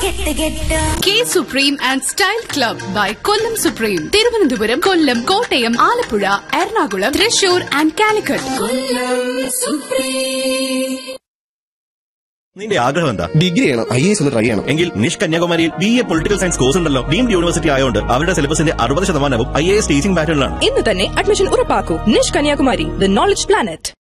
കെട്ട് കെട്ട് K supreme and style club by Kollam supreme Thiruvananthapuram Kollam Kottayam Alappuzha Ernakulam Thrissur and Calicut നിന്റെ ആഗ്രഹം എന്താ ഡിഗ്രി ചെയ്യണം ഐ എസ് ഒന്ന് ട്രൈ ചെയ്യണം എങ്കിൽ നിഷ് കന്യാകുമാരിയിൽ B A political science course ഉണ്ടല്ലോ ഡീംഡ് യൂണിവേഴ്സിറ്റി ആയതുകൊണ്ട് അവരുടെ സിലബസിന്റെ അറുപത് ശതമാനവും ഐ എ എസ് ടീച്ചിംഗ് പാറ്റേണിലാണ് ഇന്ന് തന്നെ അഡ്മിഷൻ ഉറപ്പാക്കൂ NISH Kanyakumari the knowledge planet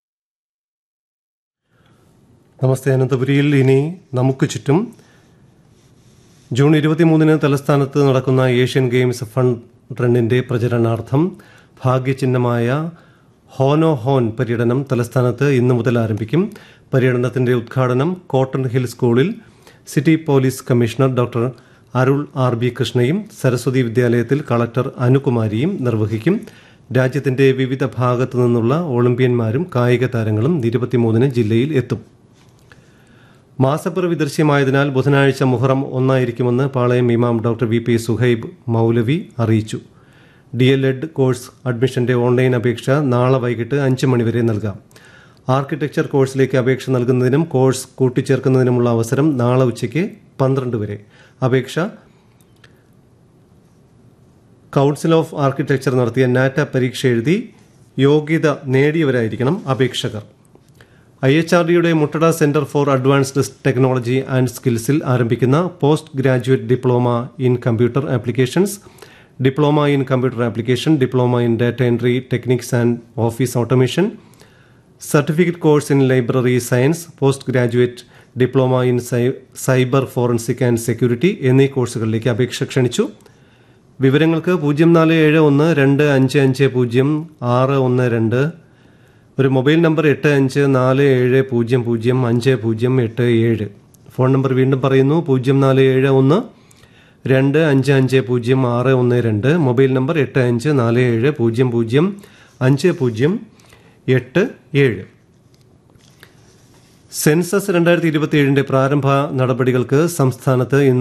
നമസ്തേ അനന്തപുരിയിൽ ഇനി നമുക്ക് ചുറ്റും ജൂൺ ഇരുപത്തിമൂന്നിന് തലസ്ഥാനത്ത് നടക്കുന്ന ഏഷ്യൻ ഗെയിംസ് ഫണ്ട് റണ്ണിന്റെ പ്രചരണാർത്ഥം ഭാഗ്യചിഹ്നമായ ഹോനോ ഹോൻ പര്യടനം തലസ്ഥാനത്ത് ഇന്നു മുതൽ ആരംഭിക്കും പര്യടനത്തിന്റെ ഉദ്ഘാടനം കോട്ടൺ ഹിൽ സ്കൂളിൽ city police commissioner doctor Arul R B കൃഷ്ണയും സരസ്വതി വിദ്യാലയത്തിൽ കളക്ടർ അനുകുമാരിയും നിർവഹിക്കും രാജ്യത്തിന്റെ വിവിധ ഭാഗത്തു നിന്നുള്ള ഒളിമ്പ്യന്മാരും കായിക താരങ്ങളും ഇരുപത്തിമൂന്നിന് ജില്ലയിൽ എത്തും മാസപ്പിറവി ദൃശ്യമായതിനാൽ ബുധനാഴ്ച മുഹറം ഒന്നായിരിക്കുമെന്ന് പാളയം ഇമാം ഡോക്ടർ വി പി സുഹൈബ് മൗലവി അറിയിച്ചു ഡി എൽ എഡ് കോഴ്സ് അഡ്മിഷന്റെ ഓൺലൈൻ അപേക്ഷ നാളെ വൈകിട്ട് അഞ്ച് മണിവരെ നൽകാം ആർക്കിടെക്ചർ കോഴ്സിലേക്ക് അപേക്ഷ നൽകുന്നതിനും കോഴ്സ് കൂട്ടിച്ചേർക്കുന്നതിനുമുള്ള അവസരം നാളെ ഉച്ചയ്ക്ക് പന്ത്രണ്ട് വരെ അപേക്ഷ കൗൺസിൽ ഓഫ് ആർക്കിടെക്ചർ നടത്തിയ നാറ്റ പരീക്ഷ എഴുതി യോഗ്യത നേടിയവരായിരിക്കണം അപേക്ഷകർ ഐ എച്ച് ആർ ഡിയുടെ Muttada centre for advanced technology and സ്കിൽസിൽ ആരംഭിക്കുന്ന post graduate diploma in computer applications diploma in computer application diploma in data entry techniques and office automation certificate course in library science post graduate diploma in cyber forensic and security എന്നീ കോഴ്സുകളിലേക്ക് അപേക്ഷ ക്ഷണിച്ചു വിവരങ്ങൾക്ക് പൂജ്യം നാല് ഏഴ് ഒന്ന് രണ്ട് അഞ്ച് അഞ്ച് പൂജ്യം ആറ് ഒന്ന് രണ്ട് ഒരു മൊബൈൽ നമ്പർ എട്ട് അഞ്ച് നാല് ഏഴ് പൂജ്യം പൂജ്യം അഞ്ച് പൂജ്യം എട്ട് ഏഴ് ഫോൺ നമ്പർ വീണ്ടും പറയുന്നു പൂജ്യം നാല് ഏഴ് ഒന്ന് രണ്ട് അഞ്ച് അഞ്ച് പൂജ്യം ആറ് ഒന്ന് രണ്ട് മൊബൈൽ നമ്പർ എട്ട് അഞ്ച് നാല് ഏഴ് പൂജ്യം പൂജ്യം അഞ്ച് പൂജ്യം എട്ട് ഏഴ് സെൻസസ് രണ്ടായിരത്തി ഇരുപത്തിയേഴിന്റെ പ്രാരംഭ നടപടികൾക്ക് സംസ്ഥാനത്ത് ഇന്ന്